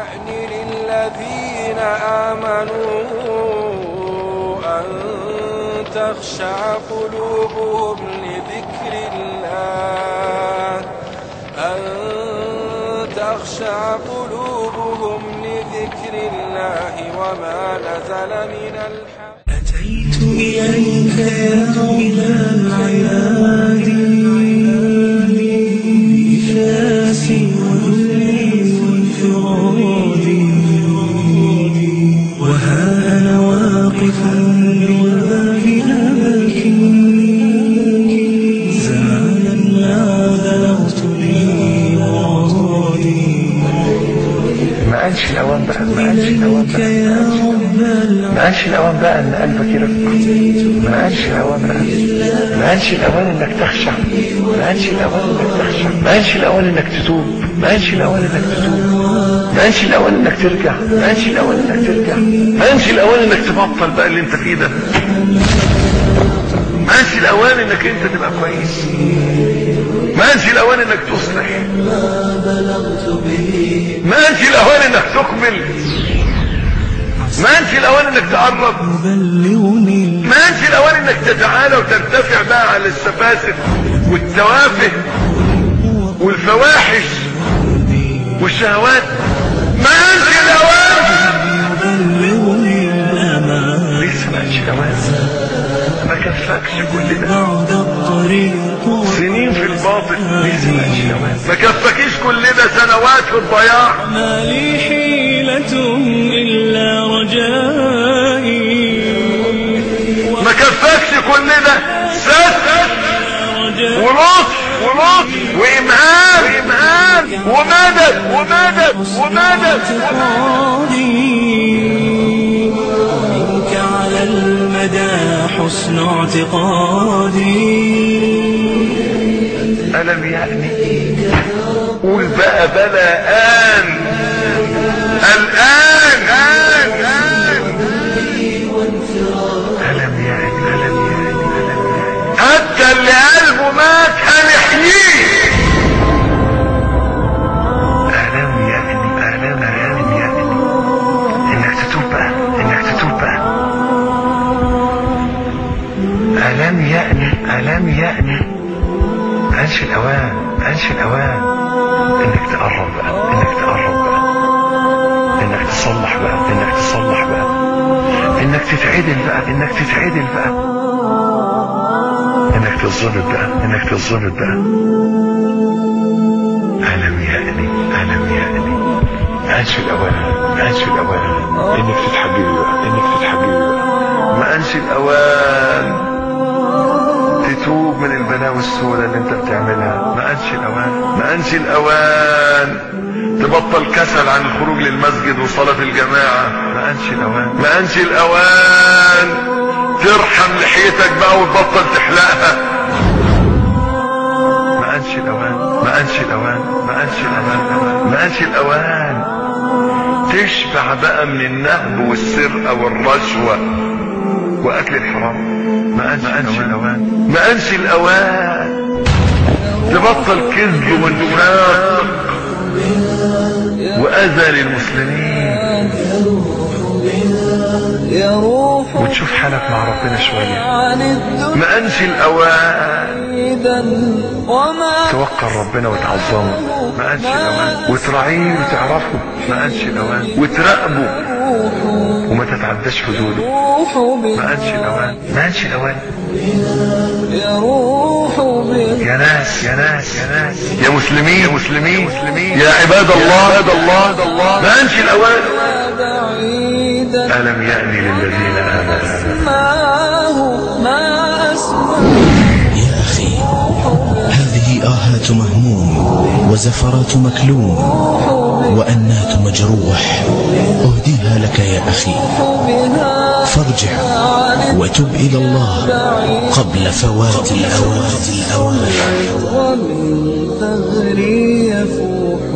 يأن للذين آمنوا أن تخشع قلوبهم لذكر الله أن تخشع قلوبهم لذكر الله وما نزل من الحق أتيت إليك يا إله العباد بإفلاسي وذلي وانفرادي وها أنا واقف بباب أبكي زمانا ما بلغت لي مرادي ما قالش الاوان بقى ما قالش الاوان إليك بقى يا رب ما قالش الاوان بقى ان قلبك يرق ما قالش الاوان بقى ما قالش الاوان انك تخشع ما قالش الاوان انك تخشع ما قالش الاوان انك تتوب ما قالش الاوان انك تتوب ما قالش الاوان انك ترجع ما قالش الاوان انك ترجع ما قالش الاوان انك تبطل بقى اللي انت فيه ده ما قالش الاوان انك انت تبقى كويس ما قالش الاوان انك تصلح ما قالش الاوان انك تكمل ما قالش الاوان انك تقرب بلغني ما قالش الاوان انك تتعالى وترتفع بقى على السفاسف والتوافه والفواحش والشهوات ما قالش الاوان بلغني الأمان لسه ما قالش الاوان ما كفاكش كل ده بعد الطريق سنين في الباطل لسه ما قالش الاوان ما كفاكيش كل ده سنوات في الضياع ما لي حيلة إلا رجائي ما كفاكش كل ده ستر رجائي ولطف ولطف وإمهال وإمهال ومدد ومدد ومدد اعتقادي منك على المدى حسن اعتقادي ألم يعني قول بقى بلا آن الآن آن آن ألم يعني ألم يعني ألم يعني حتى اللي قلبه مات هنحييه ألم يعني ألم يعني يعني إنك تتوب بقى إنك تتوب بقى ألم يعني ألم يعني أنشي الأوان أنشي الأوان إنك تقرب بقى إنك تقرب بقى إنك تصلح بقى إنك تصلح بقى إنك تتعدل بقى إنك تتعدل بقى إنك تظبط بقى إنك تظبط بقى ألم يأني ألم يأني أنشي الأوان أنشي الأوان إنك تتحجبي بقى إنك تتحجبي بقى ما أنشي الأوان تتوب من البلاوي السوداء اللي انت بتعملها ما قالش الاوان ما قالش الاوان تبطل كسل عن الخروج للمسجد وصلاة الجماعة ما قالش الاوان ما قالش الاوان ترحم لحيتك بقى وتبطل تحلقها ما قالش الاوان ما قالش الاوان ما قالش الاوان ما قالش الاوان تشبع بقى من النهب والسرقة والرشوة واكل الحرام ما قالش الاوان ما قالش الاوان تبطل كذب ونفاق واذى للمسلمين يروح وتشوف حالك مع ربنا شويه عن الدنيا ما قالش الاوان إذا وما توقر ربنا وتعظمه ما قالش الاوان وتراعيه وتعرفه ما قالش الاوان وتراقبه وما تتعداش حدوده يروح ما قالش الاوان ما قالش الاوان يروح بك يا ناس يا ناس يا ناس يا مسلمين يا مسلمين يا عباد الله عباد الله ما قالش الاوان بعيدا ألم يأن للذين آمنوا معه ما أسمع يا أخي هذه آهات مهموم وزفرات مكلوم وأنات مجروح أهديها لك يا أخي بها فارجع وتب إلى الله قبل فوات الأوان الأوان ومن ثغري يفوح